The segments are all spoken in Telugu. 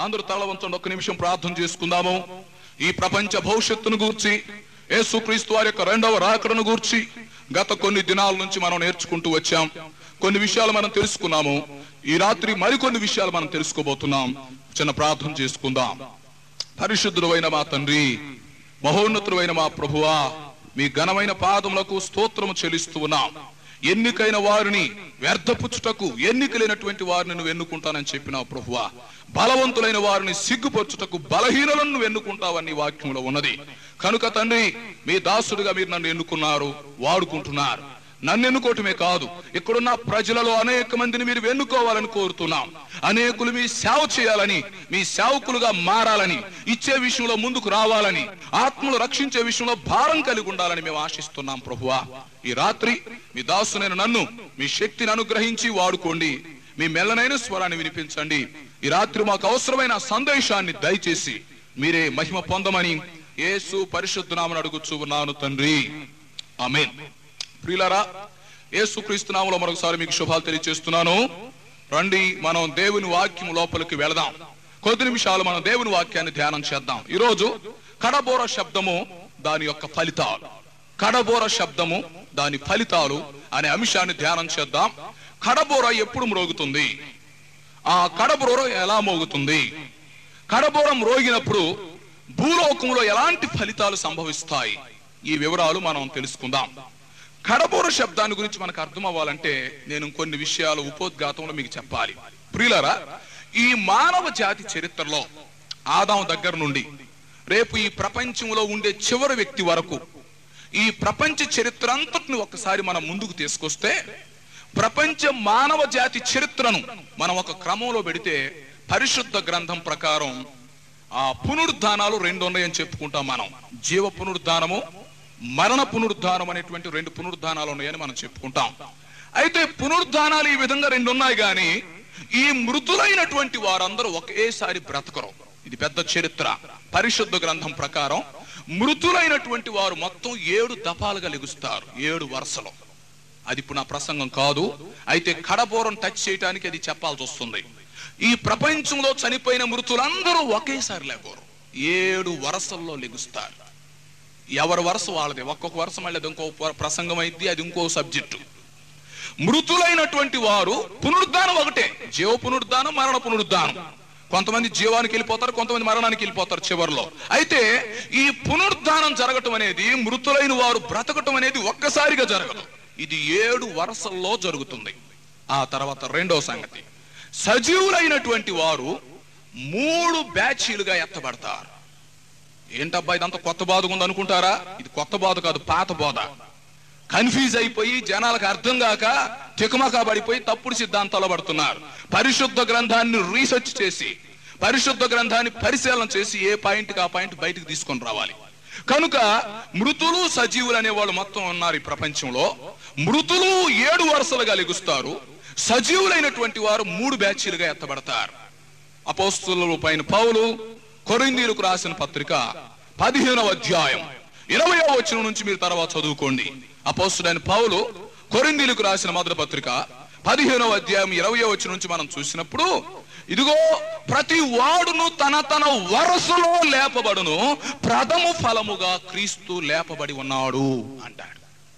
అందరూ తల వంచండి ఒక్క నిమిషం ప్రార్థన చేసుకుందాము ఈ ప్రపంచ భవిష్యత్తును గూర్చి యేసుక్రీస్తు వారి యొక్క రెండవ రాకడను గూర్చి గత కొన్ని దినాల నుంచి మనం నేర్చుకుంటూ వచ్చాం కొన్ని విషయాలు మనం తెలుసుకున్నాము ఈ రాత్రి మరికొన్ని విషయాలు మనం తెలుసుకోబోతున్నాం చిన్న ప్రార్థన చేసుకుందాం పరిశుద్ధుడైన మా తండ్రి మహోన్నతుడైన మా ప్రభువా మీ ఘనమైన పాదములకు స్తోత్రము చెల్లిస్తూ ఉన్నాం ఎన్నికైన వారిని వ్యర్థపుచ్చుటకు ఎన్నికలైనటువంటి వారిని నువ్వు ఎన్నుకుంటానని చెప్పినావు ప్రభువా బలవంతులైన వారిని సిగ్గుపరచుటకు బలహీనులను నువ్వు ఎన్నుకుంటావని నీ వాక్యంలో ఉన్నది కనుక తండ్రి మీ దాసుడిగా మీరు నన్ను ఎన్నుకున్నారు వాడుకుంటున్నారు నన్ను ఎన్నుకోవటమే కాదు ఇక్కడున్న ప్రజలలో అనేక మందిని మీరు ఎన్నుకోవాలని కోరుతున్నాం అనేకులు మీ సేవ చేయాలని మీ సేవకులుగా మారాలని ఇచ్చే విషయంలో ముందుకు రావాలని ఆత్మలు రక్షించే విషయంలో భారం కలిగి ఉండాలని మేము ఆశిస్తున్నాం ప్రభువా ఈ రాత్రి మీ దాసునైన నన్ను మీ శక్తిని అనుగ్రహించి వాడుకోండి మీ మెల్లనైన స్వరాన్ని వినిపించండి ఈ రాత్రి మాకు అవసరమైన సందేశాన్ని దయచేసి మీరే మహిమ పొందమని యేసు పరిశుద్ధ నామని అడుగుచూ ఉన్నాను తండ్రి ఆమేన్ ప్రియులారా యేసుక్రీస్తు నామములో మరొకసారి మీకు శుభాలు తెలియజేస్తున్నాను రండి మనం దేవుని వాక్యం లోపలికి వెళదాం కొద్ది నిమిషాలు మనం దేవుని వాక్యాన్ని ధ్యానం చేద్దాం ఈరోజు కడబోర శబ్దము దాని యొక్క ఫలితాలు కడబోర శబ్దము దాని ఫలితాలు అనే అంశాన్ని ధ్యానం చేద్దాం కడబోర ఎప్పుడు మ్రోగుతుంది ఆ కడబోర ఎలా మోగుతుంది కడబోరం రోగినప్పుడు భూలోకంలో ఎలాంటి ఫలితాలు సంభవిస్తాయి ఈ వివరాలు మనం తెలుసుకుందాం కడబోర శబ్దాన్ని గురించి మనకు అర్థం అవ్వాలంటే నేను కొన్ని విషయాలు ఉపోద్ఘాతంలో మీకు చెప్పాలి ప్రియులరా ఈ మానవ జాతి చరిత్రలో ఆదాం దగ్గర నుండి రేపు ఈ ప్రపంచంలో ఉండే చివరి వ్యక్తి వరకు ఈ ప్రపంచ చరిత్ర అంతటిని ఒక్కసారి మనం ముందుకు తీసుకొస్తే ప్రపంచ మానవ జాతి చరిత్రను మనం ఒక క్రమంలో పెడితే పరిశుద్ధ గ్రంథం ప్రకారం ఆ పునరుద్ధానాలు రెండు ఉన్నాయని చెప్పుకుంటాం మనం జీవ పునరుద్ధానము మరణ పునరుద్ధానం అనేటువంటి రెండు పునరుద్ధానాలు ఉన్నాయని మనం చెప్పుకుంటాం అయితే పునరుద్ధానాలు ఈ విధంగా రెండు ఉన్నాయి కానీ ఈ మృతులైనటువంటి వారందరూ ఒకేసారి బ్రతకరు ఇది పెద్ద చరిత్ర పరిశుద్ధ గ్రంథం ప్రకారం మృతులైనటువంటి వారు మొత్తం ఏడు దఫాలుగా లెగుస్తారు ఏడు వరుసలో అది ఇప్పుడు నా ప్రసంగం కాదు అయితే కడబోరం టచ్ చేయడానికి అది చెప్పాల్సి వస్తుంది ఈ ప్రపంచంలో చనిపోయిన మృతులందరూ ఒకేసారి లేకోరు ఏడు వరసల్లో లెగుస్తారు ఎవరి వరుస వాళ్ళది ఒక్కొక్క వరుస మళ్ళీ అది ఇంకో ప్ర- ప్రసంగం అయింది అది ఇంకో సబ్జెక్టు మృతులైనటువంటి వారు పునరుద్ధానం ఒకటే జీవ పునరుద్ధానం మరణ పునరుద్ధానం కొంతమంది జీవానికి వెళ్ళిపోతారు కొంతమంది మరణానికి వెళ్ళిపోతారు చివరిలో అయితే ఈ పునరుద్ధానం జరగటం అనేది మృతులైన వారు బ్రతకటం అనేది ఒక్కసారిగా జరగదు ఇది ఏడు వరుసల్లో జరుగుతుంది ఆ తర్వాత రెండో సంగతి సజీవులైనటువంటి వారు మూడు బ్యాచీలుగా ఎత్తబడతారు ఏంటబ్బా ఇదంతా కొత్త బాధ ఉంది అనుకుంటారా ఇది కొత్త బాధ కాదు పాత బోధ కన్ఫ్యూజ్ అయిపోయి జనాలకు అర్థం కాక తికమకా పడిపోయి తప్పుడు సిద్ధాంతాలు పడుతున్నారు పరిశుద్ధ గ్రంథాన్ని రీసెర్చ్ చేసి పరిశుద్ధ గ్రంథాన్ని పరిశీలన చేసి ఏ పాయింట్ ఆ పాయింట్ బయటకు తీసుకొని రావాలి కనుక మృతులు సజీవులు అనే వాళ్ళు మొత్తం ఉన్నారు ఈ ప్రపంచంలో మృతులు ఏడు వరుసలుగా లెగుస్తారు సజీవులైనటువంటి వారు మూడు బ్యాచీలుగా ఎత్తబడతారు అపోస్తుల పైన పౌలు కొరిందీలకు రాసిన పత్రిక పదిహేనవ అధ్యాయం ఇరవయో వచనం నుంచి మీరు తర్వాత చదువుకోండి అపోస్తుడైన పౌలు కొరిందీలకు రాసిన మొదటి పత్రిక పదిహేనవ అధ్యాయం ఇరవయో వచనం నుంచి మనం చూసినప్పుడు ఇదిగో ప్రతి వాడును తన తన వరసలో లేపబడును ప్రథమ ఫలముగా క్రీస్తు లేపబడి ఉన్నాడు అంటాడు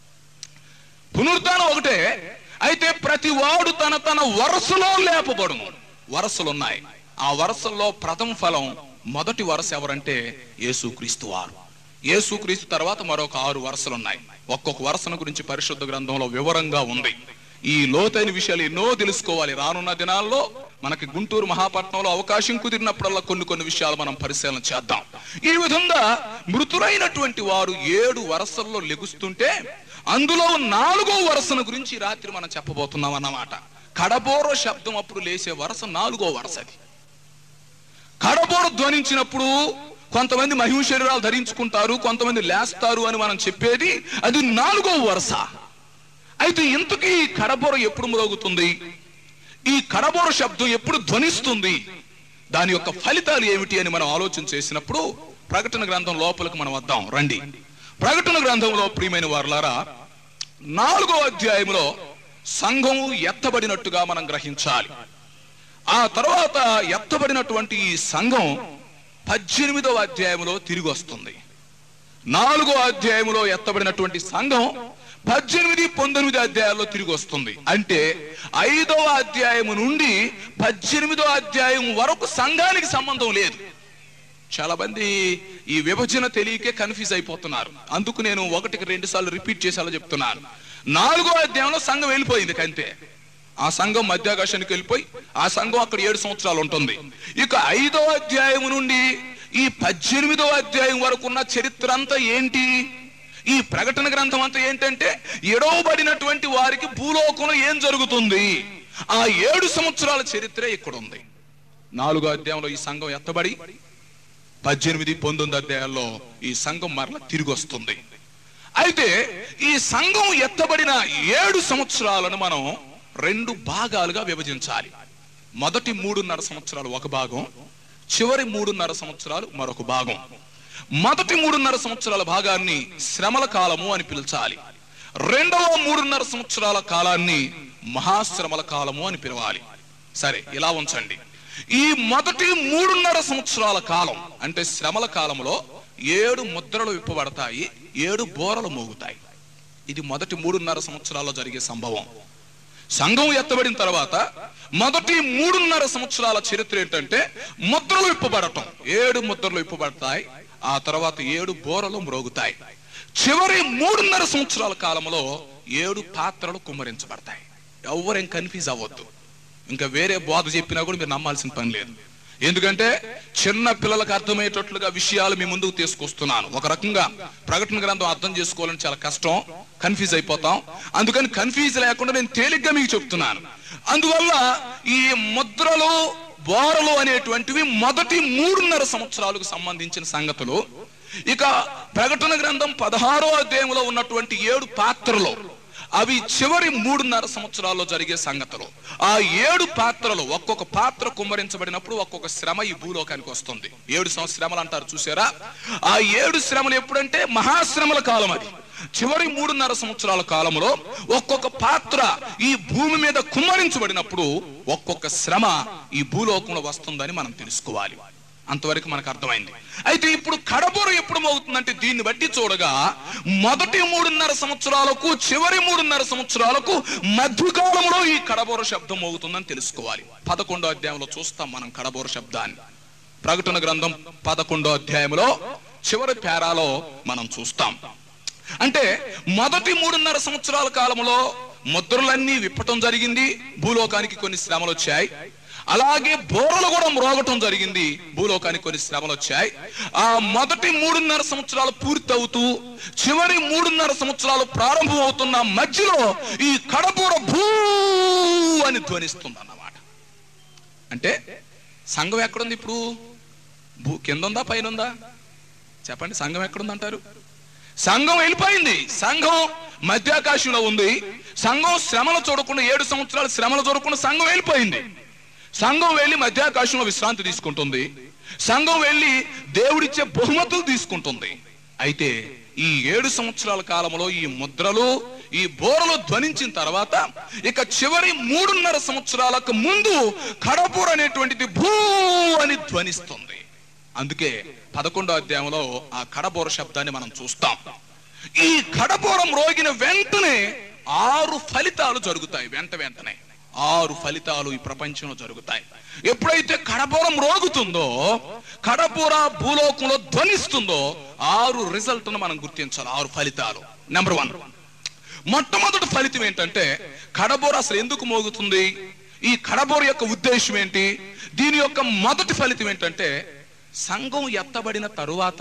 పునరుద్ధానం ఒకటే అయితే ప్రతి వాడు తన తన వరసలో లేపబడును వరసలు ఉన్నాయి ఆ వరసల్లో ప్రథమ ఫలం మొదటి వరస ఎవరంటే యేసుక్రీస్తు వారు యేసుక్రీస్తు తర్వాత మరొక ఆరు వరసలు ఉన్నాయి ఒక్కొక్క వరసను గురించి పరిశుద్ధ గ్రంథంలో వివరంగా ఉంది ఈ లోతైన విషయాలు ఎన్నో తెలుసుకోవాలి రానున్న దినాల్లో మనకి గుంటూరు మహాపట్నంలో అవకాశం కుదిరినప్పుడల్లా కొన్ని కొన్ని విషయాలు మనం పరిశీలన చేద్దాం ఈ విధంగా మృతులైనటువంటి వారు ఏడు వరసల్లో లెగుస్తుంటే అందులో నాలుగో వరసను గురించి ఈ రాత్రి మనం చెప్పబోతున్నాం అన్నమాట కడబోర శబ్దం అప్పుడు లేసే వరస నాలుగో వరస అది కడబోర ధ్వనించినప్పుడు కొంతమంది మహిమ శరీరాలు ధరించుకుంటారు కొంతమంది లేస్తారు అని మనం చెప్పేది అది నాలుగో వరుస అయితే ఇంతకీ ఈ కడబోర ఎప్పుడు మ్రోగుతుంది ఈ కడబోర శబ్దం ఎప్పుడు ధ్వనిస్తుంది దాని యొక్క ఫలితాలు ఏమిటి అని మనం ఆలోచన చేసినప్పుడు ప్రకటన గ్రంథం లోపలికి మనం వద్దాం రండి ప్రకటన గ్రంథంలో ప్రియమైన వారులారా నాలుగో అధ్యాయంలో సంఘము ఎత్తబడినట్టుగా మనం గ్రహించాలి ఆ తర్వాత ఎత్తబడినటువంటి ఈ సంఘం పద్దెనిమిదవ అధ్యాయంలో తిరిగి వస్తుంది నాలుగో అధ్యాయంలో ఎత్తబడినటువంటి సంఘం పద్దెనిమిది పంతొమ్మిది అధ్యాయాల్లో తిరిగి వస్తుంది అంటే ఐదవ అధ్యాయం నుండి పద్దెనిమిదో అధ్యాయం వరకు సంఘానికి సంబంధం లేదు చాలా మంది ఈ విభజన తెలియకే కన్ఫ్యూజ్ అయిపోతున్నారు అందుకు నేను ఒకటికి రెండు సార్లు రిపీట్ చేసేలా చెప్తున్నాను నాలుగో అధ్యాయంలో సంఘం వెళ్ళిపోయింది అంతే ఆ సంఘం మధ్యాకాశానికి వెళ్ళిపోయి ఆ సంఘం అక్కడ ఏడు సంవత్సరాలు ఉంటుంది ఇక ఐదో అధ్యాయం నుండి ఈ పద్దెనిమిదో అధ్యాయం వరకు ఉన్న చరిత్ర అంతా ఏంటి ఈ ప్రకటన గ్రంథం అంతా ఏంటంటే ఎడవబడినటువంటి వారికి భూలోకంలో ఏం జరుగుతుంది ఆ ఏడు సంవత్సరాల చరిత్రే ఇక్కడ ఉంది నాలుగో అధ్యాయంలో ఈ సంఘం ఎత్తబడి పద్దెనిమిది పంతొమ్మిది అధ్యాయాల్లో ఈ సంఘం మరల తిరిగి వస్తుంది అయితే ఈ సంఘం ఎత్తబడిన ఏడు సంవత్సరాలను మనం రెండు భాగాలుగా విభజించాలి మొదటి మూడున్నర సంవత్సరాలు ఒక భాగం చివరి మూడున్నర సంవత్సరాలు మరొక భాగం మొదటి మూడున్నర సంవత్సరాల భాగాన్ని శ్రమల కాలము అని పిలిచాలి రెండవ మూడున్నర సంవత్సరాల కాలాన్ని మహాశ్రమల కాలము అని పిలవాలి సరే ఇలా ఉంచండి ఈ మొదటి మూడున్నర సంవత్సరాల కాలం అంటే శ్రమల కాలంలో ఏడు ముద్రలు విప్పబడతాయి ఏడు బోరలు మోగుతాయి ఇది మొదటి మూడున్నర సంవత్సరాల్లో జరిగే సంభవం సంఘం ఎత్తబడిన తర్వాత మొదటి మూడున్నర సంవత్సరాల చరిత్ర ఏంటంటే ముద్రలు విప్పబడటం ఏడు ముద్రలు విప్పబడతాయి ఆ తర్వాత ఏడు బోరలు మ్రోగుతాయి చివరి మూడున్నర సంవత్సరాల కాలంలో ఏడు పాత్రలు కుమ్మరించబడతాయి ఎవరేం కన్ఫ్యూజ్ అవ్వద్దు ఇంకా వేరే బోధ చెప్పినా కూడా మీరు నమ్మాల్సిన పని లేదు ఎందుకంటే చిన్న పిల్లలకు అర్థమయ్యేటట్లుగా విషయాలు మీ ముందుకు తీసుకొస్తున్నాను ఒక రకంగా ప్రకటన గ్రంథం అర్థం చేసుకోవాలని చాలా కష్టం కన్ఫ్యూజ్ అయిపోతాం అందుకని కన్ఫ్యూజ్ లేకుండా నేను తేలిగ్గా మీకు చెప్తున్నాను అందువల్ల ఈ ముద్రలు బోరలు అనేటువంటివి మొదటి మూడున్నర సంవత్సరాలకు సంబంధించిన సంగతులు ఇక ప్రకటన గ్రంథం పదహారో అధ్యాయంలో ఉన్నటువంటి ఏడు పాత్రలు అవి చివరి మూడున్నర సంవత్సరాల్లో జరిగే సంగతులు ఆ ఏడు పాత్రలు ఒక్కొక్క పాత్ర కుమ్మరించబడినప్పుడు ఒక్కొక్క శ్రమ ఈ భూలోకానికి వస్తుంది ఏడు సంవ- శ్రమలు అంటారు చూసారా ఆ ఏడు శ్రమలు ఎప్పుడంటే మహాశ్రమల కాలం అది చివరి మూడున్నర సంవత్సరాల కాలంలో ఒక్కొక్క పాత్ర ఈ భూమి మీద కుమ్మరించబడినప్పుడు ఒక్కొక్క శ్రమ ఈ భూలోకంలో వస్తుందని మనం తెలుసుకోవాలి అంతవరకు మనకు అర్థమైంది అయితే ఇప్పుడు కడబోర ఎప్పుడు మోగుతుందంటే దీన్ని బట్టి చూడగా మొదటి మూడున్నర సంవత్సరాలకు చివరి మూడున్నర సంవత్సరాలకు మధ్యకాలంలో ఈ కడబోర శబ్దం మోగుతుందని తెలుసుకోవాలి పదకొండో అధ్యాయంలో చూస్తాం మనం కడబోర శబ్దాన్ని ప్రకటన గ్రంథం పదకొండో అధ్యాయంలో చివరి పేరాలో మనం చూస్తాం అంటే మొదటి మూడున్నర సంవత్సరాల కాలంలో ముద్రలన్నీ విప్పటం జరిగింది భూలోకానికి కొన్ని శ్రమలు వచ్చాయి అలాగే బోరలు కూడా మ్రోగటం జరిగింది భూలోకానికి కొన్ని శ్రమలు వచ్చాయి ఆ మొదటి మూడున్నర సంవత్సరాలు పూర్తవుతూ చివరి మూడున్నర సంవత్సరాలు ప్రారంభం అవుతున్న మధ్యలో ఈ కడబూర భూ అని ధ్వనిస్తుంది అన్నమాట అంటే సంఘం ఎక్కడుంది ఇప్పుడు భూ కింద ఉందా పైన ఉందా చెప్పండి సంఘం ఎక్కడుందంటారు సంఘం వెళ్ళిపోయింది సంఘం మధ్యాకాశంలో ఉంది సంఘం శ్రమలు చూడకుండా ఏడు సంవత్సరాలు శ్రమలు చూడకుండా సంఘం వెళ్ళిపోయింది సంఘం వెళ్ళి మధ్యాకాశంలో విశ్రాంతి తీసుకుంటుంది సంఘం వెళ్ళి దేవుడిచ్చే బహుమతులు తీసుకుంటుంది అయితే ఈ ఏడు సంవత్సరాల కాలంలో ఈ ముద్రలు ఈ బోరలు ధ్వనించిన తర్వాత ఇక చివరి మూడున్నర సంవత్సరాలకు ముందు కడపూర్ అనేటువంటిది భూ అని ధ్వనిస్తుంది అందుకే పదకొండో అధ్యాయంలో ఆ కడబోర శబ్దాన్ని మనం చూస్తాం ఈ కడబోరం రోగిన వెంటనే ఆరు ఫలితాలు జరుగుతాయి వెంట వెంటనే ఆరు ఫలితాలు ఈ ప్రపంచంలో జరుగుతాయి ఎప్పుడైతే కడబోరం రోగుతుందో కడబోర భూలోకంలో ధ్వనిస్తుందో ఆరు రిజల్ట్ మనం గుర్తించాలి ఆరు ఫలితాలు నెంబర్ వన్ మొట్టమొదటి ఫలితం ఏంటంటే కడబోర అసలు ఎందుకు మోగుతుంది ఈ కడబోర యొక్క ఉద్దేశం ఏంటి దీని యొక్క మొదటి ఫలితం ఏంటంటే సంఘం ఎత్తబడిన తరువాత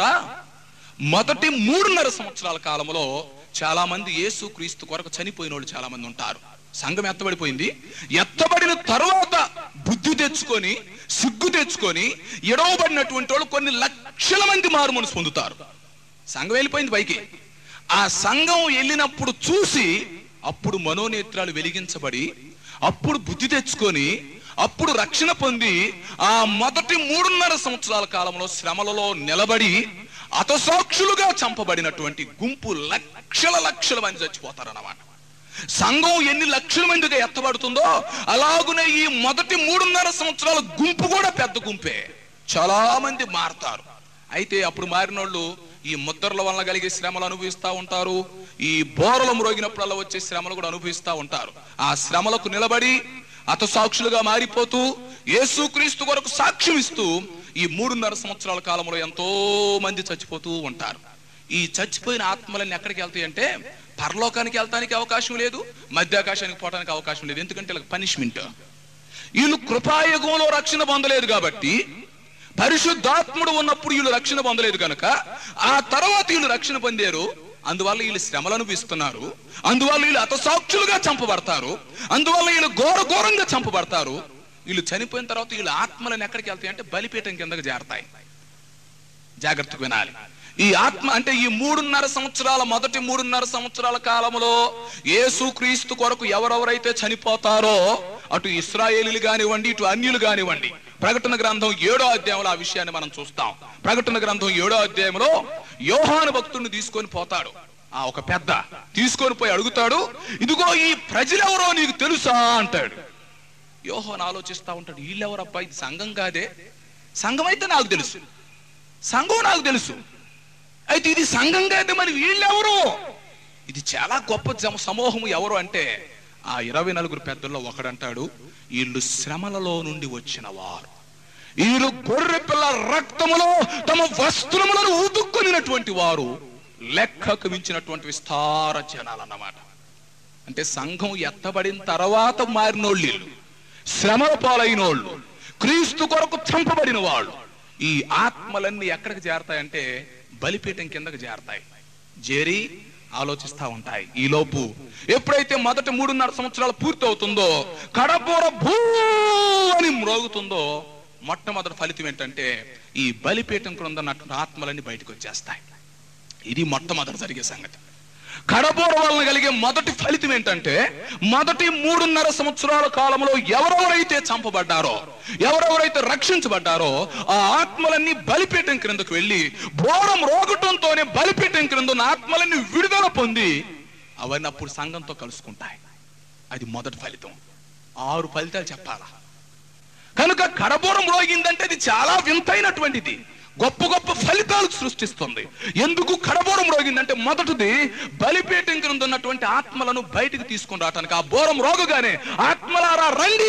మొదటి మూడున్నర సంవత్సరాల కాలంలో చాలా మంది యేసు క్రీస్తు కొరకు చనిపోయిన వాళ్ళు చాలా మంది ఉంటారు సంఘం ఎత్తబడిపోయింది ఎత్తబడిన తరువాత బుద్ధి తెచ్చుకొని సిగ్గు తెచ్చుకొని ఎడవబడినటువంటి వాళ్ళు కొన్ని లక్షల మంది మారు మనసు పొందుతారు సంఘం వెళ్ళిపోయింది పైకి ఆ సంఘం వెళ్ళినప్పుడు చూసి అప్పుడు మనోనేత్రాలు వెలిగించబడి అప్పుడు బుద్ధి తెచ్చుకొని అప్పుడు రక్షణ పొంది ఆ మొదటి మూడున్నర సంవత్సరాల కాలంలో శ్రమలలో నిలబడి అతసాక్షులుగా చంపబడినటువంటి గుంపు లక్షల లక్షల మంది చచ్చిపోతారన్నమాట సంఘం ఎన్ని లక్షల మందిగా ఎత్తబడుతుందో అలాగునే ఈ మొదటి మూడున్నర సంవత్సరాల గుంపు కూడా పెద్ద గుంపే చాలా మంది మారతారు అయితే అప్పుడు మారినోళ్ళు ఈ ముద్రల వలన కలిగే శ్రమలు అనుభవిస్తూ ఉంటారు ఈ బోరలు మ్రోగినప్పుడల్లా వచ్చే శ్రమలు కూడా అనుభవిస్తూ ఉంటారు ఆ శ్రమలకు నిలబడి అత సాక్షులుగా మారిపోతూ యేసుక్రీస్తు కొరకు సాక్ష్యం ఇస్తూ ఈ మూడున్నర సంవత్సరాల కాలంలో ఎంతో మంది చచ్చిపోతూ ఉంటారు ఈ చచ్చిపోయిన ఆత్మలన్నీ ఎక్కడికి వెళ్తాయి అంటే పరలోకానికి వెళ్తానికి అవకాశం లేదు మధ్యాకాశానికి పోవడానికి అవకాశం లేదు ఎందుకంటే వీళ్ళకి పనిష్మెంట్ వీళ్ళు కృపాయుగంలో రక్షణ పొందలేదు కాబట్టి పరిశుద్ధాత్ముడు ఉన్నప్పుడు వీళ్ళు రక్షణ పొందలేదు కనుక ఆ తర్వాత వీళ్ళు రక్షణ పొందారు అందువల్ల వీళ్ళు శ్రమలు అనిపిస్తున్నారు అందువల్ల వీళ్ళు అతసాక్షులుగా చంపబడతారు అందువల్ల వీళ్ళు ఘోర ఘోరంగా చంపబడతారు వీళ్ళు చనిపోయిన తర్వాత వీళ్ళ ఆత్మలను ఎక్కడికి వెళ్తాయి అంటే బలిపీఠం కిందకి చేరతాయి జాగ్రత్తగా వినాలి ఈ ఆత్మ అంటే ఈ మూడున్నర సంవత్సరాల మొదటి మూడున్నర సంవత్సరాల కాలంలో యేసు క్రీస్తు కొరకు ఎవరెవరైతే చనిపోతారో అటు ఇస్రాయేలీలు కానివ్వండి ఇటు అన్యులు కానివ్వండి ప్రకటన గ్రంథం ఏడో అధ్యాయంలో ఆ విషయాన్ని మనం చూస్తాం ప్రకటన గ్రంథం ఏడో అధ్యాయంలో యోహాను భక్తుడిని తీసుకొని పోతాడు ఆ ఒక పెద్ద తీసుకొని పోయి అడుగుతాడు ఇదిగో ఈ ప్రజలెవరో నీకు తెలుసా అంటాడు యోహాన్ ఆలోచిస్తా ఉంటాడు వీళ్ళెవరబ్బా ఇది సంఘం కాదే సంఘం అయితే నాకు తెలుసు సంఘం నాకు తెలుసు అయితే ఇది సంఘంగా అయితే మరి వీళ్ళెవరు ఇది చాలా గొప్ప జమ- సమూహము ఎవరు అంటే ఆ ఇరవై నలుగురు పెద్దల్లో ఒకడంటాడు వీళ్ళు శ్రమలలో నుండి వచ్చిన వారు వీరు గొర్రె పిల్ల రక్తములో తమ వస్త్రములను ఊదుకొనినటువంటి వారు లెక్కకు మించినటువంటి విస్తార జనాలన్నమాట అంటే సంఘం ఎత్తబడిన తర్వాత మారినోళ్ళు వీళ్ళు. శ్రమల పాలైనోళ్ళు క్రీస్తు కొరకు చంపబడిన వాళ్ళు ఈ ఆత్మలన్నీ ఎక్కడికి చేరతాయంటే బలిపీఠం కిందకి చేరతాయి చేరి ఆలోచిస్తా ఉంటాయి ఈ లోపు ఎప్పుడైతే మొదటి మూడున్నర సంవత్సరాలు పూర్తి అవుతుందో కడపూర భూ అని మ్రోగుతుందో మొట్టమొదటి ఫలితం ఏంటంటే ఈ బలిపీఠం క్రింద ఉన్నటువంటి ఆత్మలన్నీ బయటకు వచ్చేస్తాయి ఇది మొట్టమొదటి జరిగే సంగతి కడబోర వలన కలిగే మొదటి ఫలితం ఏంటంటే మొదటి మూడున్నర సంవత్సరాల కాలంలో ఎవరెవరైతే చంపబడ్డారో ఎవరెవరైతే రక్షించబడ్డారో ఆ ఆత్మలన్నీ బలిపీఠం క్రిందకు వెళ్ళి బోరం రోగటంతోనే బలిపీఠం క్రింద ఉన్న ఆత్మలన్నీ విడుదల పొంది అవన్నీ అప్పుడు సంఘంతో కలుసుకుంటాయి అది మొదటి ఫలితం ఆరు ఫలితాలు చెప్పాలా కనుక కడబోరం రోగిందంటే అది చాలా వింతైనటువంటిది గొప్ప గొప్ప ఫలితాలు సృష్టిస్తుంది ఎందుకు కడబోరం రోగిందంటే మొదటిది బలిపీఠం క్రింద ఉన్నటువంటి ఆత్మలను బయటికి తీసుకుని రావటానికి ఆ బోరం రోగగానే ఆత్మలారా రండి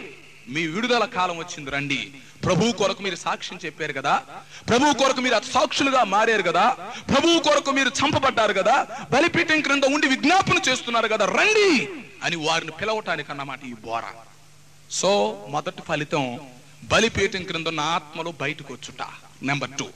మీ విడుదల కాలం వచ్చింది రండి ప్రభు కొరకు మీరు సాక్ష్యం చెప్పారు కదా ప్రభు కొరకు మీరు సాక్షులుగా మారారు కదా ప్రభు కొరకు మీరు చంపబడ్డారు కదా బలిపీఠం క్రింద ఉండి విజ్ఞాపన చేస్తున్నారు కదా రండి అని వారిని పిలవటానికి అన్నమాట ఈ బోర సో మొదటి ఫలితం బలిపీఠం క్రింద ఉన్న ఆత్మలు బయటకు వచ్చుట నెంబర్ టూ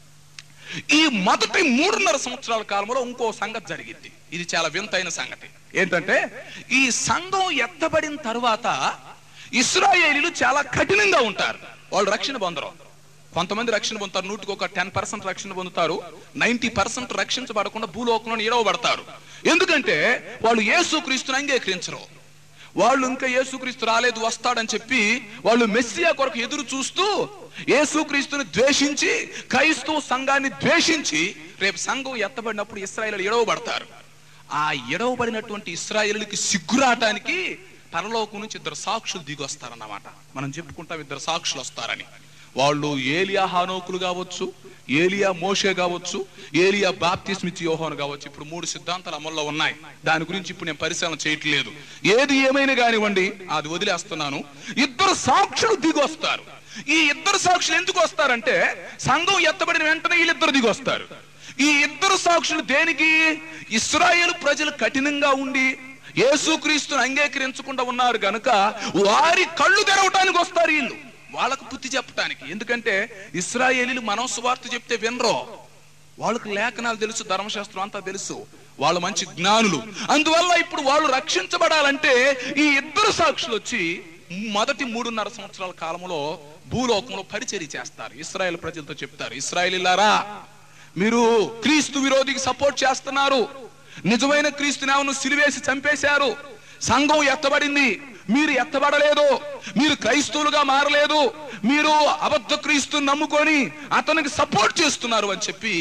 ఈ మొదటి మూడున్నర సంవత్సరాల కాలంలో ఇంకో సంగతి జరిగింది ఇది చాలా వింతైన సంగతి ఏంటంటే ఈ సంఘం ఎత్తబడిన తర్వాత ఇస్రాయేలీలు చాలా కఠినంగా ఉంటారు వాళ్ళు రక్షణ పొందరు కొంతమంది రక్షణ పొందుతారు నూటికి ఒక టెన్ పర్సెంట్ రక్షణ పొందుతారు నైన్టీ పర్సెంట్ రక్షించబడకుండా భూలోకంలో ఇడవబడతారు ఎందుకంటే వాళ్ళు యేసుక్రీస్తుని అంగీకరించరు వాళ్ళు ఇంకా యేసుక్రీస్తు రాలేదు వస్తాడని చెప్పి వాళ్ళు మెస్సియా కొరకు ఎదురు చూస్తూ యేసుక్రీస్తుని ద్వేషించి క్రైస్తవ సంఘాన్ని ద్వేషించి రేపు సంఘం ఎత్తబడినప్పుడు ఇస్రాయేల్ ఎడవబడతారు ఆ ఎడవబడినటువంటి ఇస్రాయేలుకి సిగ్గురాటానికి పరలోకం నుంచి ఇద్దరు సాక్షులు దిగి వస్తారన్నమాట మనం చెప్పుకుంటాం ఇద్దరు సాక్షులు వస్తారని వాళ్ళు ఏలియా హానోకులు కావచ్చు ఏలియా మోషే కావచ్చు ఏలియా బాప్తిస్మిచ్చి యోహోను కావచ్చు ఇప్పుడు మూడు సిద్ధాంతాలు అమల్లో ఉన్నాయి దాని గురించి ఇప్పుడు నేను పరిశీలన చేయట్లేదు ఏది ఏమైనా కానివ్వండి అది వదిలేస్తున్నాను ఇద్దరు సాక్షులు దిగి వస్తారు ఈ ఇద్దరు సాక్షులు ఎందుకు వస్తారంటే సంఘం ఎత్తబడిన వెంటనే వీళ్ళిద్దరు దిగి వస్తారు ఈ ఇద్దరు సాక్షులు దేనికి ఇస్రాయేల్ ప్రజలు కఠినంగా ఉండి యేసుక్రీస్తుని అంగీకరించకుండా ఉన్నారు గనుక వారి కళ్ళు తెరవటానికి వస్తారు వీళ్ళు వాళ్ళకు బుద్ధి చెప్పటానికి ఎందుకంటే ఇస్రాయేలీలు మనం సువార్త చెప్తే వినరో వాళ్ళకి లేఖనాలు తెలుసు ధర్మశాస్త్రం అంతా తెలుసు వాళ్ళు మంచి జ్ఞానులు అందువల్ల ఇప్పుడు వాళ్ళు రక్షించబడాలంటే ఈ ఇద్దరు సాక్షులు వచ్చి మొదటి మూడున్నర సంవత్సరాల కాలంలో భూలోకంలో పరిచర్య చేస్తారు ఇస్రాయేల్ ప్రజలతో చెప్తారు ఇస్రాయేలీలారా మీరు క్రీస్తు విరోధికి సపోర్ట్ చేస్తున్నారు నిజమైన క్రీస్తునామను సిలివేసి చంపేశారు సంఘం ఎత్తబడింది మీరు ఎత్తబడలేదు మీరు క్రైస్తవులుగా మారలేదు మీరు అబద్ధ క్రీస్తుని నమ్ముకొని అతనికి సపోర్ట్ చేస్తున్నారు అని చెప్పి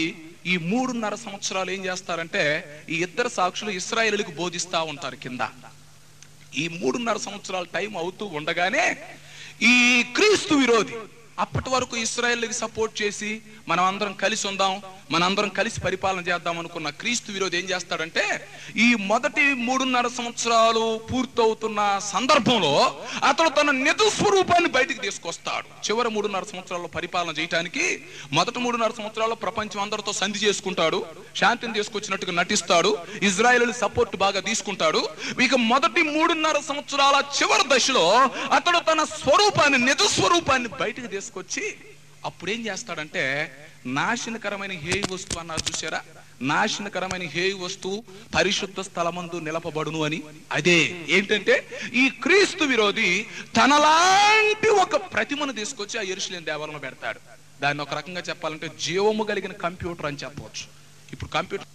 ఈ మూడున్నర సంవత్సరాలు ఏం చేస్తారంటే ఈ ఇద్దరు సాక్షులు ఇస్రాయేలులకు బోధిస్తా ఉంటారు కింద ఈ మూడున్నర సంవత్సరాల టైం అవుతూ ఉండగానే ఈ క్రీస్తు విరోధి అప్పటి వరకు ఇస్రాయేల్కి సపోర్ట్ చేసి మనం అందరం కలిసి ఉందాం మనందరం కలిసి పరిపాలన చేద్దాం అనుకున్న క్రీస్తు విరోధి ఏం చేస్తాడంటే ఈ మొదటి మూడున్నర సంవత్సరాలు పూర్తవుతున్న సందర్భంలో అతడు తన నిజ స్వరూపాన్ని బయటికి తీసుకొస్తాడు చివరి మూడున్నర సంవత్సరాల్లో పరిపాలన చేయడానికి మొదటి మూడున్నర సంవత్సరాల్లో ప్రపంచం అందరితో సంధి చేసుకుంటాడు శాంతిని తీసుకొచ్చినట్టుగా నటిస్తాడు ఇజ్రాయేల్ సపోర్ట్ బాగా తీసుకుంటాడు ఇక మొదటి మూడున్నర సంవత్సరాల చివరి దశలో అతడు తన స్వరూపాన్ని నిజ స్వరూపాన్ని బయటికి తీసుకొచ్చి అప్పుడు ఏం చేస్తాడంటే నాశనకరమైన హేయి వస్తువు అన్నారు చూసారా నాశనకరమైన హేయి వస్తువు పరిశుద్ధ స్థలమందు నిలపబడును అని అదే ఏంటంటే ఈ క్రీస్తు విరోధి తనలాంటి ఒక ప్రతిమను తీసుకొచ్చి ఆ ఎరుసలేం దేవాలయంలో పెడతాడు దాన్ని ఒక రకంగా చెప్పాలంటే జీవము కలిగిన కంప్యూటర్ అని చెప్పవచ్చు ఇప్పుడు కంప్యూటర్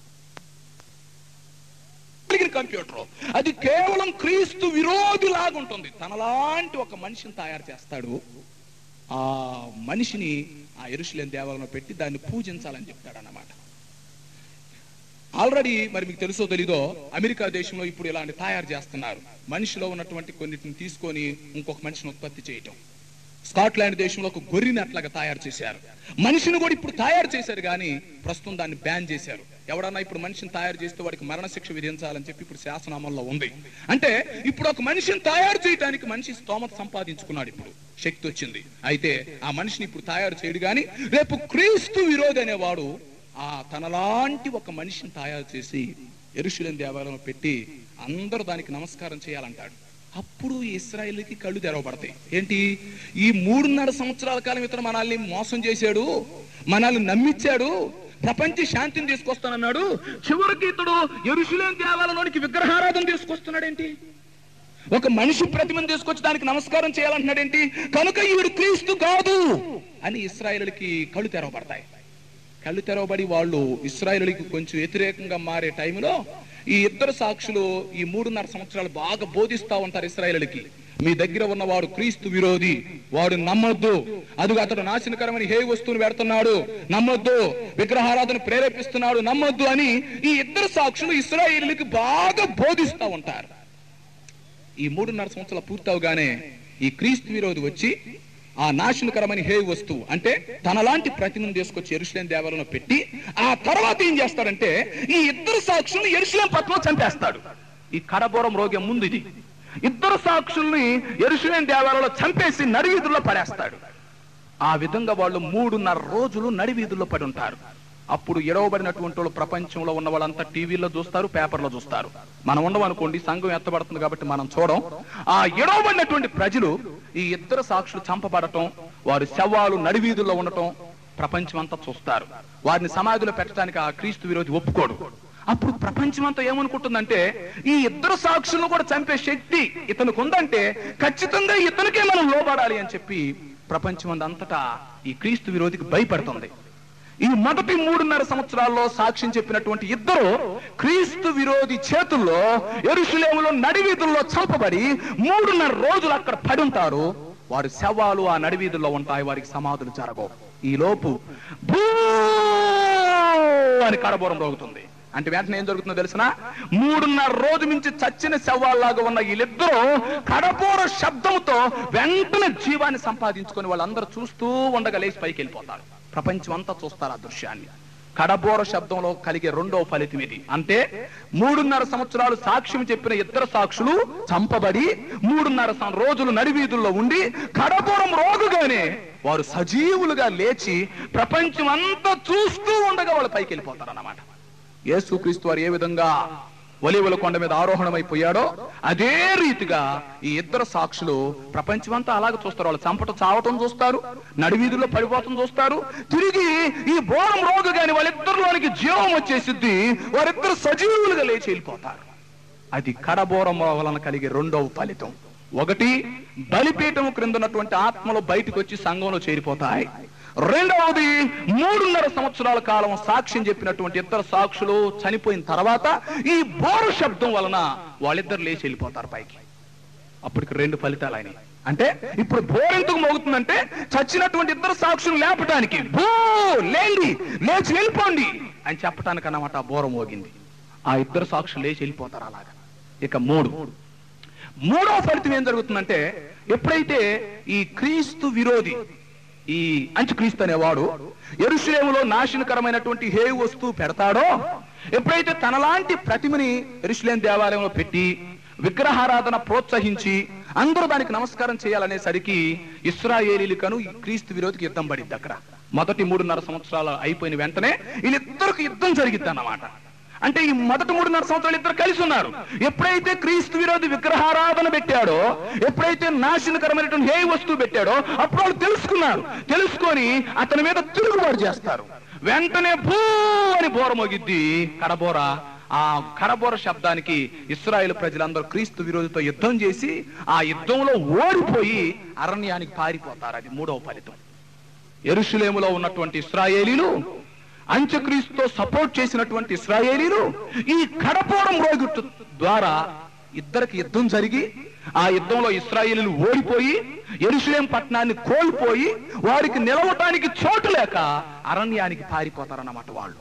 కలిగిన కంప్యూటర్ అది కేవలం క్రీస్తు విరోధి లాగుంటుంది తనలాంటి ఒక మనిషిని తయారు చేస్తాడు ఆ మనిషిని ఆ ఎరుసలేం దేవాలయంలో పెట్టి దాన్ని పూజించాలని చెప్తాడు అన్నమాట ఆల్రెడీ మరి మీకు తెలుసో తెలీదో అమెరికా దేశంలో ఇప్పుడు ఇలాంటి తయారు చేస్తున్నారు మనిషిలో ఉన్నటువంటి కొన్నిటిని తీసుకొని ఇంకొక మనిషిని ఉత్పత్తి చేయటం స్కాట్లాండ్ దేశంలో ఒక గొర్రెని అట్లాగా తయారు చేశారు మనిషిని కూడా ఇప్పుడు తయారు చేశారు కానీ ప్రస్తుతం దాన్ని బ్యాన్ చేశారు ఎవడన్నా ఇప్పుడు మనిషిని తయారు చేస్తే వాడికి మరణశిక్ష విధించాలని చెప్పి ఇప్పుడు శాసనామంలో ఉంది అంటే ఇప్పుడు ఒక మనిషిని తయారు చేయడానికి మనిషి స్తోమత సంపాదించుకున్నాడు ఇప్పుడు శక్తి వచ్చింది అయితే ఆ మనిషిని ఇప్పుడు తయారు చేయడు కానీ రేపు క్రీస్తు విరోధి అనేవాడు ఆ తనలాంటి ఒక మనిషిని తయారు చేసి ఎరుషులేం దేవాలయంలో పెట్టి అందరూ దానికి నమస్కారం చేయాలంటాడు అప్పుడు ఇస్రాయేల్కి కళ్ళు తెరవబడతాయి ఏంటి ఈ మూడున్నర సంవత్సరాల కాలం ఇతను మనల్ని మోసం చేశాడు మనల్ని నమ్మించాడు ప్రపంచ శాంతిని తీసుకొస్తానన్నాడు చివరికి ఇతడు ఎరుషులేం దేవాలయంలోనికి విగ్రహారాధన తీసుకొస్తున్నాడేంటి ఒక మనిషి ప్రతిమను తీసుకొచ్చి దానికి నమస్కారం చేయాలంటున్నాడేంటి కనుక ఈవిడు క్రీస్తు కాదు అని ఇస్రాయేలుకి కళ్ళు తెరవబడతాయి కళ్ళు తెరవబడి వాళ్ళు ఇస్రాయేలుకి కొంచెం వ్యతిరేకంగా మారే టైంలో ఈ ఇద్దరు సాక్షులు ఈ మూడున్నర సంవత్సరాలు బాగా బోధిస్తా ఉంటారు ఇస్రాయేలుకి మీ దగ్గర ఉన్నవాడు క్రీస్తు విరోధి వాడు నమ్మొద్దు అదుగు అతడు నాశనకరమని హే వస్తువును పెడుతున్నాడు నమ్మొద్దు విగ్రహారాధన ప్రేరేపిస్తున్నాడు నమ్మొద్దు అని ఈ ఇద్దరు సాక్షులు ఇస్రాయేలుకి బాగా బోధిస్తా ఉంటారు ఈ మూడున్నర సంవత్సరాలు పూర్తవగానే ఈ క్రీస్తు విరోధి వచ్చి ఆ నాశనకరమైన హే వస్తువు అంటే తనలాంటి ప్రతిమను తీసుకొచ్చి ఎరుసలేం దేవాలయంలో పెట్టి ఆ తర్వాత ఏం చేస్తాడంటే ఈ ఇద్దరు సాక్షుల్ని ఎరుసలేం పట్ల చంపేస్తాడు ఈ కడబోరం రోగం ముందు ఇది ఇద్దరు సాక్షుల్ని ఎరుసలేం దేవాలయంలో చంపేసి నడివీధుల్లో పడేస్తాడు ఆ విధంగా వాళ్ళు మూడున్నర రోజులు నడివీధుల్లో పడి ఉంటారు అప్పుడు ఎడవబడినటువంటి వాళ్ళు ప్రపంచంలో ఉన్న వాళ్ళంతా టీవీలో చూస్తారు పేపర్లో చూస్తారు మనం ఉండమనుకోండి సంఘం ఎత్తబడుతుంది కాబట్టి మనం చూడం ఆ ఎడవబడినటువంటి ప్రజలు ఈ ఇద్దరు సాక్షులు చంపబడటం వారి శవాలు నడివీధుల్లో ఉండటం ప్రపంచం అంతా చూస్తారు వారిని సమాధిలో పెట్టడానికి ఆ క్రీస్తు విరోధి ఒప్పుకోడు అప్పుడు ప్రపంచం అంతా ఏమనుకుంటుందంటే ఈ ఇద్దరు సాక్షులను కూడా చంపే శక్తి ఇతనికి ఉందంటే ఖచ్చితంగా ఇతనికే మనం లోబడాలి అని చెప్పి ప్రపంచం అంతటా ఈ క్రీస్తు విరోధికి భయపడుతుంది ఈ మొదటి మూడున్నర సంవత్సరాల్లో సాక్ష్యం చెప్పినటువంటి ఇద్దరు క్రీస్తు విరోధి చేతుల్లో ఎరుషులేములో నడివీధుల్లో చంపబడి మూడున్నర రోజులు అక్కడ పడి ఉంటారు వారి శవాలు ఆ నడివీధుల్లో ఉంటాయి వారికి సమాధులు జరగవు ఈ లోపు భూ అని కడబోరం రోగుతుంది అంటే వెంటనే ఏం జరుగుతుందో తెలిసిన మూడున్నర రోజు మించి చచ్చిన శవాల్లాగా ఉన్న వీళ్ళిద్దరూ కడబోర శబ్దంతో వెంటనే జీవాన్ని సంపాదించుకొని వాళ్ళందరూ చూస్తూ ఉండగా లేచి పైకి వెళ్ళిపోతారు ప్రపంచం అంతా చూస్తారు ఆ దృశ్యాన్ని కడబోర శబ్దంలో కలిగే రెండో ఫలితం ఇది అంటే మూడున్నర సంవత్సరాలు సాక్ష్యం చెప్పిన ఇద్దరు సాక్షులు చంపబడి మూడున్నర సం- రోజులు నడివీధుల్లో ఉండి కడబోరం రోగుగానే వారు సజీవులుగా లేచి ప్రపంచం అంతా చూస్తూ ఉండగా వాళ్ళు పైకి వెళ్ళిపోతారు అన్నమాట యేసుక్రీస్తు వారు ఏ విధంగా ఒలివల కొండ మీద ఆరోహణమైపోయాడో అదే రీతిగా ఈ ఇద్దరు సాక్షులు ప్రపంచమంతా అలాగే చూస్తారు వాళ్ళు చంపటం చావటం చూస్తారు నడివీధుల్లో పడిపోవటం చూస్తారు తిరిగి ఈ బోరం రోగు గాని వాళ్ళిద్దరిలోనికి జీవం వచ్చేసిద్ది వారిద్దరు సజీవులుగా లేచి వెళ్ళిపోతారు అది కడబోరం వలన కలిగే రెండవ ఫలితం ఒకటి బలిపీఠము క్రింద ఉన్నటువంటి ఆత్మలు బయటకు వచ్చి సంఘంలో చేరిపోతాయి రెండవది మూడున్నర సంవత్సరాల కాలం సాక్ష్యం చెప్పినటువంటి ఇద్దరు సాక్షులు చనిపోయిన తర్వాత ఈ బోరు శబ్దం వలన వాళ్ళిద్దరు లేచి వెళ్ళిపోతారు పైకి అప్పటికి రెండు ఫలితాలు అయినాయి అంటే ఇప్పుడు బోరెందుకు మోగుతుందంటే చచ్చినటువంటి ఇద్దరు సాక్షులు లేపటానికి భూ లేండి లేచి వెళ్ళిపోండి అని చెప్పటానికి అన్నమాట ఆ బోర మోగింది ఆ ఇద్దరు సాక్షులు లేచి వెళ్ళిపోతారు అలాగా ఇక మూడు మూడవ ఫలితం ఏం జరుగుతుందంటే ఎప్పుడైతే ఈ క్రీస్తు విరోధి ఈ అంచుక్రీస్తు అనేవాడు ఎరుషులేములో నాశనకరమైనటువంటి హే వస్తువు పెడతాడో ఎప్పుడైతే తనలాంటి ప్రతిమని ఎరుషులేం దేవాలయంలో పెట్టి విగ్రహారాధన ప్రోత్సహించి అందరూ దానికి నమస్కారం చేయాలనేసరికి ఇస్రాయేలీలకను ఈ క్రీస్తు విరోధికి యుద్ధం పడింది అక్కడ మొదటి మూడున్నర సంవత్సరాలు అయిపోయిన వెంటనే వీళ్ళిద్దరికి యుద్ధం జరిగిద్ది అన్నమాట అంటే ఈ మొదటి మూడున్నర సంవత్సరాలు ఇద్దరు కలిసి ఉన్నారు ఎప్పుడైతే క్రీస్తు విరోధి విగ్రహారాధన పెట్టాడో ఎప్పుడైతే నాశనకరమైనటువంటి ఏ వస్తువు పెట్టాడో అప్పుడు వాళ్ళు తెలుసుకున్నారు తెలుసుకొని అతని మీద తిరుగుబాటు చేస్తారు వెంటనే భూ అని బోర మోగిద్ది కడబోర ఆ కడబోర శబ్దానికి ఇస్రాయేల్ ప్రజలందరూ క్రీస్తు విరోధితో యుద్ధం చేసి ఆ యుద్ధంలో ఓడిపోయి అరణ్యానికి పారిపోతారు అది మూడవ ఫలితం ఎరుషులేములో ఉన్నటువంటి ఇస్రాయేలీలు అంత్యక్రీస్తుతో సపోర్ట్ చేసినటువంటి ఇస్రాయేలీలు ఈ కడపోవడం రోగుట్టు ద్వారా ఇద్దరికి యుద్ధం జరిగి ఆ యుద్ధంలో ఇస్రాయేలీలు ఓడిపోయి ఎరుషులేం పట్టణాన్ని కోల్పోయి వారికి నిలవటానికి చోటు లేక అరణ్యానికి పారిపోతారన్నమాట వాళ్ళు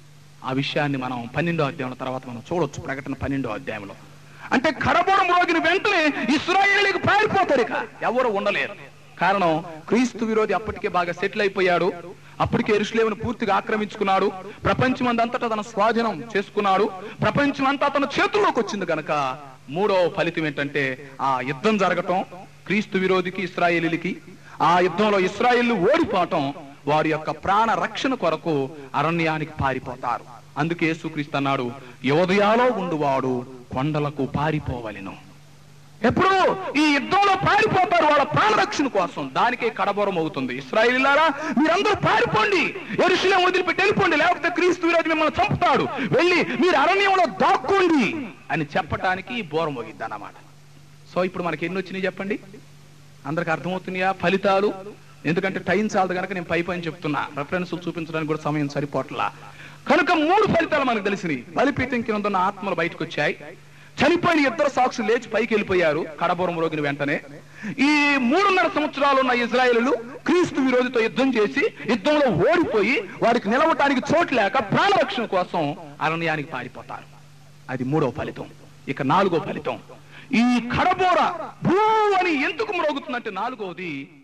ఆ విషయాన్ని మనం పన్నెండో అధ్యాయం తర్వాత మనం చూడొచ్చు ప్రకటన పన్నెండో అధ్యాయంలో అంటే కడబోరం రోగిని వెంటనే ఇస్రాయేలీకి పారిపోతారు ఇక ఎవరు ఉండలేరు కారణం క్రీస్తు విరోధి అప్పటికే బాగా సెటిల్ అయిపోయాడు అప్పటికే ఎరుషులేమును పూర్తిగా ఆక్రమించుకున్నాడు ప్రపంచం అంతటా తన స్వాధీనం చేసుకున్నాడు ప్రపంచం అంతా తన చేతుల్లోకి వచ్చింది గనక మూడో ఫలితం ఏంటంటే ఆ యుద్ధం జరగటం క్రీస్తు విరోధికి ఇస్రాయేలీలకి ఆ యుద్ధంలో ఇస్రాయేళ్లు ఓడిపోవటం వారి యొక్క ప్రాణ రక్షణ కొరకు అరణ్యానికి పారిపోతారు అందుకే యేసుక్రీస్తు అన్నాడు యోదయాలో ఉండువాడు కొండలకు పారిపోవలెను ఎప్పుడు ఈ యుద్ధంలో పారిపోతారు వాళ్ళ ప్రాణరక్షణ కోసం దానికే కడబోరం అవుతుంది ఇస్రాయిలారా మీరందరూ పారిపోండి ఎరుశలేం వదిలిపెట్టి వెళ్ళిపోండి లేకపోతే క్రీస్తు విరోధి మిమ్మల్ని చంపుతాడు వెళ్ళి మీరు అరణ్యంలో దాక్కోండి అని చెప్పటానికి ఈ బోరం మోగిద్ది అన్నమాట సో ఇప్పుడు మనకి ఎన్ని వచ్చినాయి చెప్పండి అందరికి అర్థమవుతున్నాయా ఫలితాలు ఎందుకంటే టైం చాలదు కనుక నేను పై పని చెప్తున్నా రెఫరెన్స్ చూపించడానికి కూడా సమయం సరిపోట్లా కనుక మూడు ఫలితాలు మనకు తెలిసినాయి బలిపీఠం కింద ఉన్న ఆత్మలు బయటకు వచ్చాయి చనిపోయిన ఇద్దరు సాక్షులు లేచి పైకి వెళ్ళిపోయారు కడబోరం రోగిని వెంటనే ఈ మూడున్నర సంవత్సరాలు ఉన్న ఇజ్రాయేలు క్రీస్తు విరోధితో యుద్ధం చేసి యుద్ధంలో ఓడిపోయి వారికి నిలవటానికి చోటు లేక ప్రాణరక్షణ కోసం అరణ్యానికి పారిపోతారు అది మూడో ఫలితం ఇక నాలుగో ఫలితం ఈ కడబోర భూ అని ఎందుకు మ్రోగుతుందంటే నాలుగోది